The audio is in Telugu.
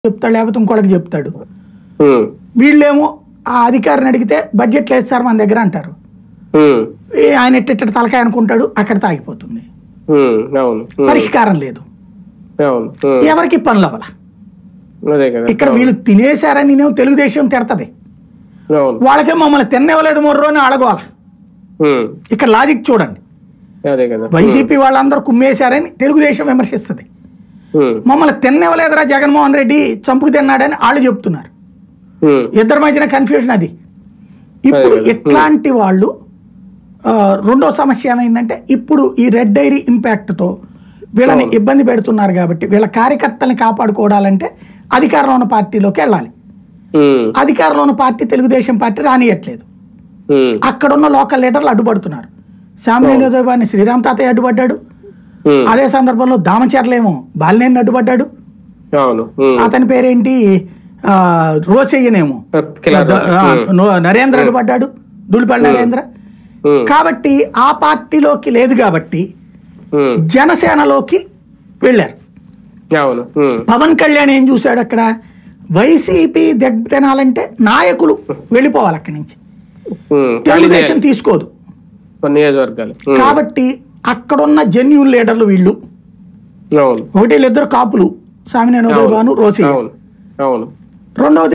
చెప్తాడు లేకపోతే ఇంకోళ్ళకి చెప్తాడు ఉమ్, వీళ్ళేమో ఆ అధికారిని అడిగితే బడ్జెట్ లేదు సార్ మన దగ్గర అంటారు ఉమ్, ఏ ఆయన ఎట్టెట్ట తలకాయ అనుకుంటాడు అక్కడ తాగిపోతుంది ఉమ్, అవును ఉమ్, పరిష్కారం లేదు అవును ఉమ్, ఎవరికి పనులు అవ్వాల అదే కదా ఇక్కడ వీళ్ళు తినేశారని నేను తెలుగుదేశం తిడతది అవును వాళ్ళకే మమ్మల్ని తిన్నవలేదు మొర్రో అని అడగవాలి ఉమ్, ఇక్కడ లాజిక్ చూడండి అదే కదా వైసీపీ వాళ్ళందరూ కుమ్మేశారని తెలుగుదేశం విమర్శిస్తుంది ఉమ్, మమ్మల్ని తిన్నవలేదురా జగన్మోహన్ రెడ్డి చంపుకు తిన్నాడని వాళ్ళు చెప్తున్నారు ఉమ్, ఇద్దరి మధ్యన కన్ఫ్యూజన్ అది ఇప్పుడు అదే, అదే. ఇట్లాంటి వాళ్ళు ఆ, రెండో సమస్య ఏమైందంటే ఇప్పుడు ఈ రెడ్ డైరీ ఇంపాక్ట్తో వీళ్ళని అవును. ఇబ్బంది పెడుతున్నారు కాబట్టి వీళ్ళ కార్యకర్తల్ని కాపాడుకోవాలంటే అధికారంలో ఉన్న పార్టీలోకి వెళ్ళాలి ఉమ్, అధికారంలో ఉన్న పార్టీ తెలుగుదేశం పార్టీ రానియట్లేదు ఉమ్, అక్కడున్న లోకల్ లీడర్లు అడ్డుపడుతున్నారు సామాన్య ఉదయభాని శ్రీరామ్ తాతయ్య అడ్డుపడ్డాడు ఉమ్, అదే సందర్భంలో దామచర్లేమో బాలినేని అడ్డుపడ్డాడు అవును ఉమ్, అతని పేరేంటి ఆ, రోసయ్యనేమో కిలార్ ద- ఆ, నో- నరేంద్ర అడ్డుపడ్డాడు దులిపల్లి నరేంద్ర ఉమ్, కాబట్టి ఆ పార్టీలోకి లేదు కాబట్టి ఉమ్, జనసేనలోకి వెళ్ళారు అవును ఉమ్, పవన్ కళ్యాణ్ ఏం చూశాడు అక్కడ వైసీపీ దెబ్బ తినాలంటే నాయకులు వెళ్ళిపోవాలి అక్కడి నుంచి ఉమ్, ఖాళీ తెలుగుదేశం చేయాలి. తీసుకోదు కొన్ని నియోజకవర్గాలు ఉమ్, కాబట్టి అక్కడున్న జెన్యున్ లీడర్లు వీళ్ళు అవును ఒకటి వీళ్ళిద్దరు కాపులు సామినేని ఉదయభాను రోసయ్య అవును అవును రెండవది